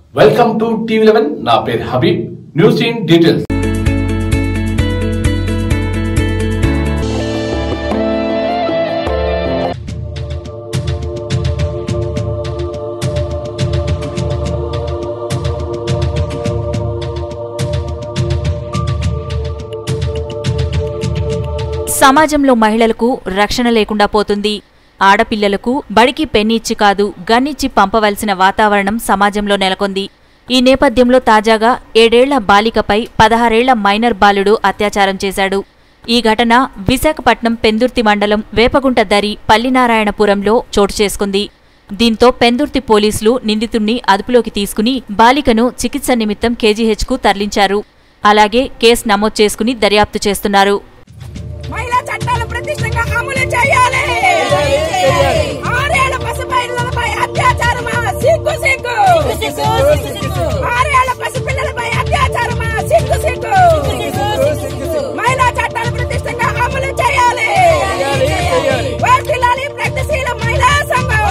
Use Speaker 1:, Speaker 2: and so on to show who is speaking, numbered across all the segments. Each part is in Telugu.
Speaker 1: వెల్కమ్ టు టీవీ లెవెన్ నా పేరు హబీబ్ న్యూస్ ఇన్ డీటెయిల్స్
Speaker 2: సమాజంలో మహిళలకు రక్షణ లేకుండా పోతుంది ఆడపిల్లలకు బడికి పెన్నిచ్చి కాదు గన్నిచ్చి పంపవలసిన వాతావరణం సమాజంలో నెలకొంది ఈ నేపథ్యంలో తాజాగా ఏడేళ్ల బాలికపై పదహారేళ్ల మైనర్ బాలుడు అత్యాచారం చేశాడు ఈ ఘటన విశాఖపట్నం పెందుర్తి మండలం వేపగుంట దరి పల్లినారాయణపురంలో చోటు చేసుకుంది దీంతో పెందుర్తి పోలీసులు నిందితుణ్ణి అదుపులోకి తీసుకుని బాలికను చికిత్స నిమిత్తం కేజీహెచ్కు తరలించారు అలాగే కేసు నమోదు చేసుకుని దర్యాప్తు చేస్తున్నారు
Speaker 3: మహిళా చట్టాలు ప్రతిష్టంగా అమలు చేయాలి ఆరేళ్ల పసిపిల్లలపై అత్యాచారమా సిగ్గు సిగ్గు ఆరేళ్ల పసిపిల్లలపై అత్యాచారమా సిగ్గు సిగ్గు మహిళా చట్టాలు ప్రతిష్టంగా అమలు చేయాలి వర్ధిల్లాలి ప్రగతిశీల మహిళా సంఘం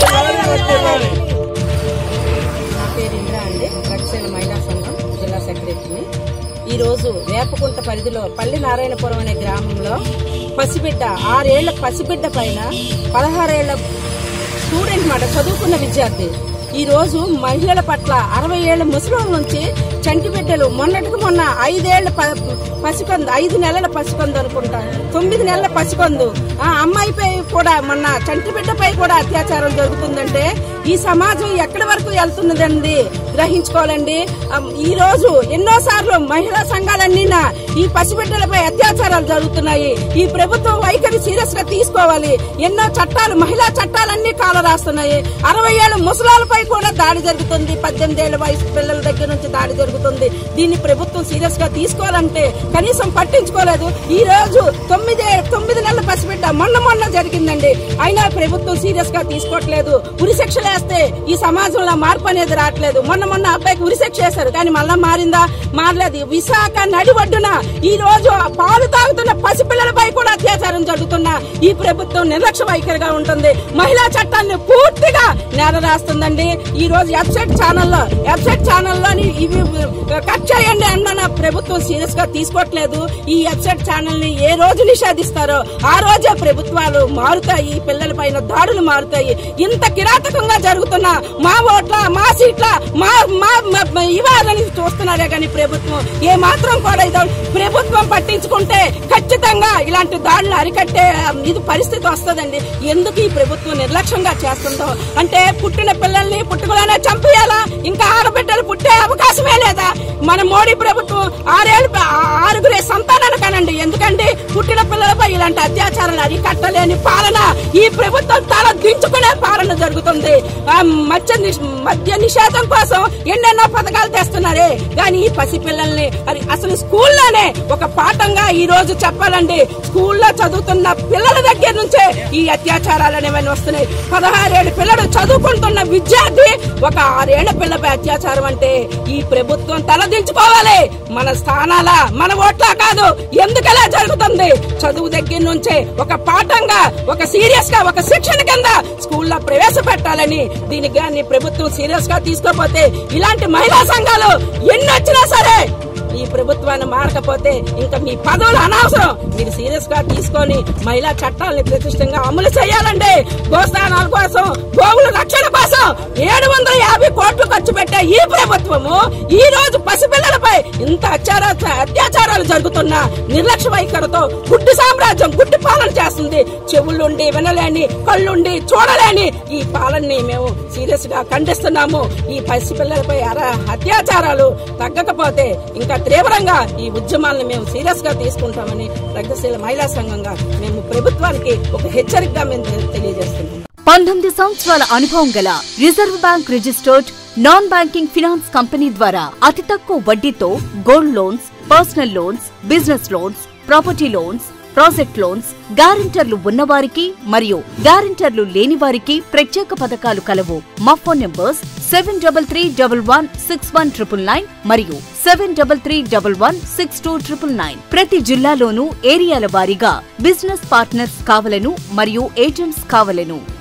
Speaker 4: నా పేరు ఇంద్రా అండి ప్రగతిశీల మహిళా సంఘం జిల్లా సెక్రటరీని ఈ రోజు వేపకుంట పరిధిలో పల్లి నారాయణపురం అనే గ్రామంలో పసిబిడ్డ ఆరేళ్ల పసిబిడ్డ పైన పదహారేళ్ల స్టూడెంట్ మాట చదువుకున్న విద్యార్థి ఈ రోజు మహిళల పట్ల అరవై ఏళ్ల ముసలి నుంచి చంటి బిడ్డలు మొన్నటికి మొన్న ఐదేళ్ల ప- పసికందు ఐదు నెలల పసికందు అనుకుంటా తొమ్మిది నెలల పసికందు ఆ అమ్మాయిపై కూడా మొన్న చంటి బిడ్డపై కూడా అత్యాచారం జరుగుతుందంటే ఈ సమాజం ఎక్కడి వరకు వెళ్తున్నదండి గ్రహించుకోవాలండి అమ్, ఈ రోజు ఎన్నో సార్లు మహిళా సంఘాలన్నీ ఈ పసిబిడ్డలపై అత్యాచారాలు జరుగుతున్నాయి ఈ ప్రభుత్వం వైఖరి సీరియస్ గా తీసుకోవాలి ఎన్నో చట్టాలు మహిళా చట్టాలన్నీ కాల రాస్తున్నాయి అరవై ఏళ్ళ ముసలాలపై కూడా దాడి జరుగుతుంది పద్దెనిమిది ఏళ్ల వయసు పిల్లల దగ్గర నుంచి దాడి జరుగుతుంది దీన్ని ప్రభుత్వం సీరియస్ గా తీసుకోవాలంటే కనీసం పట్టించుకోలేదు ఈ రోజు తొమ్మిది తొమ్మిది నెలల పసిబిడ్డ మొన్న మొన్న జరిగిందండి అయినా ప్రభుత్వం సీరియస్ గా తీసుకోవట్లేదు ఉరిశిక్షలు వేస్తే ఈ సమాజంలో మార్పు అనేది రావట్లేదు మొన్న మొన్న అబ్బాయికి ఉరిశిక్ష వేశారు కానీ మళ్ళా మారిందా మారలేదు విశాఖ నడి ఒడ్డున ఈ రోజు ఆ పాలు తాగుతున్న పసిపిల్లలపై కూడా అత్యాచారం జరుగుతున్నా ఈ ప్రభుత్వం నిర్లక్ష్య వైఖరిగా ఉంటుంది మహిళా చట్టాన్ని పూర్తిగా నేర రాస్తుందండి ఈ రోజు వెబ్సైట్ ఛానల్లో వెబ్సైట్ ఛానల్లోని ఇవి కట్ చేయండి అన్న ప్రభుత్వం సీరియస్ గా తీసుకోవట్లేదు ఈ వెబ్సైట్ ఛానల్ ని ఏ రోజు నిషేధిస్తారో ఆ రోజే ప్రభుత్వాలు మారుతాయి పిల్లల పైన దాడులు మారుతాయి ఇంత కిరాతకంగా జరుగుతున్న మా ఓట్ల మా సీట్ల మా మా మా- ఇవ్వాలని చూస్తున్నారే కానీ ప్రభుత్వం ఏ మాత్రం కూడా ఇది ప్రభుత్వం పట్టించుకుంటే ఖచ్చితంగా ఇలాంటి దాడులు అరికట్టే ఇది పరిస్థితి వస్తుందండి ఎందుకు ఈ ప్రభుత్వం నిర్లక్ష్యంగా చేస్తుందో అంటే పుట్టిన పిల్లల్ని పుట్టుకలోనే చంపేయాలా ఇంకా ఆడబిడ్డలు పుట్టే అవకాశమే లేదా మన మోడీ ప్రభుత్వం ఆరేళ్ళు ఆ- ఆరుగురే సంతానాలు కానండి ఎందుకంటే పుట్టిన పిల్లలపై ఇలాంటి అత్యాచారాలు అరికట్టలేని పాలన ఈ ప్రభుత్వం తల దించుకునే పాలన జరుగుతుంది ఆ మద్య నిష్- మద్య నిషేధం కోసం ఎన్నెన్నో పథకాలు తెస్తున్నారే కానీ ఈ పసిపిల్లల్ని అది అసలు స్కూల్లోనే ఒక పాఠంగా ఈ రోజు చెప్పాలండి స్కూల్లో చదువుతున్న పిల్లల దగ్గర నుంచే ఈ అత్యాచారాలు అనేవన్నీ వస్తున్నాయి పదహారేడు పిల్లలు చదువుకుంటున్న విద్యార్థి ఒక ఆరేళ్ల పిల్లపై అత్యాచారం అంటే ఈ ప్రభుత్వం తలదించుకోవాలి మన స్థానాల మన ఓట్ల కాదు ఎందుకలా జరుగుతుంది చదువు దగ్గర నుంచే ఒక పాఠంగా ఒక సీరియస్ గా ఒక శిక్షణ కింద స్కూల్లో ప్రవేశపెట్టాలని దీనికి గాని ప్రభుత్వం సీరియస్ గా తీసుకోపోతే ఇలాంటి మహిళా సంఘాలు ఎన్ని వచ్చినా సరే ఈ ప్రభుత్వాన్ని మారకపోతే ఇంకా మీ పదవులు అనవసరం మీరు సీరియస్ గా తీసుకొని మహిళా చట్టాలని ప్రతిష్టంగా అమలు చేయాలండి గోస్థానాల కోసం గోవుల రక్షణ కోసం ఏడు వందల యాభై కోట్లు ఖర్చు పెట్టే ఈ ప్రభుత్వము ఈ రోజు పసిపిల్లలపై ఇంత అత్యాచార అత్యాచారాలు జరుగుతున్న నిర్లక్ష్య వైఖరితో గుడ్డి సామ్రాజ్యం గుడ్డి పాలన చేస్తుంది చెవులుండి వినలేని కళ్ళుండి చూడలేని ఈ పాలనని మేము సీరియస్ గా ఖండిస్తున్నాము ఈ పసిపిల్లలపై అర అత్యాచారాలు తగ్గకపోతే ఇంకా తీవ్రంగా ఈ ఉద్యమాలను మేము సీరియస్ గా తీసుకుంటామని ప్రగతిశీల మహిళా సంఘంగా మేము ప్రభుత్వానికి ఒక హెచ్చరికగా మేము తె- తెలియజేస్తున్నాం
Speaker 5: పంతొమ్మిది సంవత్సరాల అనుభవం గల reserve bank registered non banking finance company ద్వారా అతి తక్కువ వడ్డీతో gold loans personal loans business loans property loans project loans గ్యారెంటర్లు ఉన్నవారికి మరియు గ్యారెంటర్లు లేని వారికి ప్రత్యేక పథకాలు కలవు మా phone numbers seven double three double one six one triple nine మరియు seven double three double one six two triple nine ప్రతి జిల్లాలోనూ ఏరియాల వారీగా బిజినెస్ పార్ట్నర్స్ కావలను మరియు ఏజెంట్స్ కావలను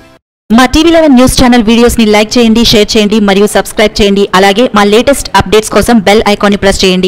Speaker 2: మా TV eleven news channel videos ని లైక్ చేయండి షేర్ చేయండి మరియు సబ్స్క్రైబ్ చేయండి అలాగే మా లేటెస్ట్ అప్డేట్స్ కోసం బెల్ ఐకాన్ ని ప్రెస్ చేయండి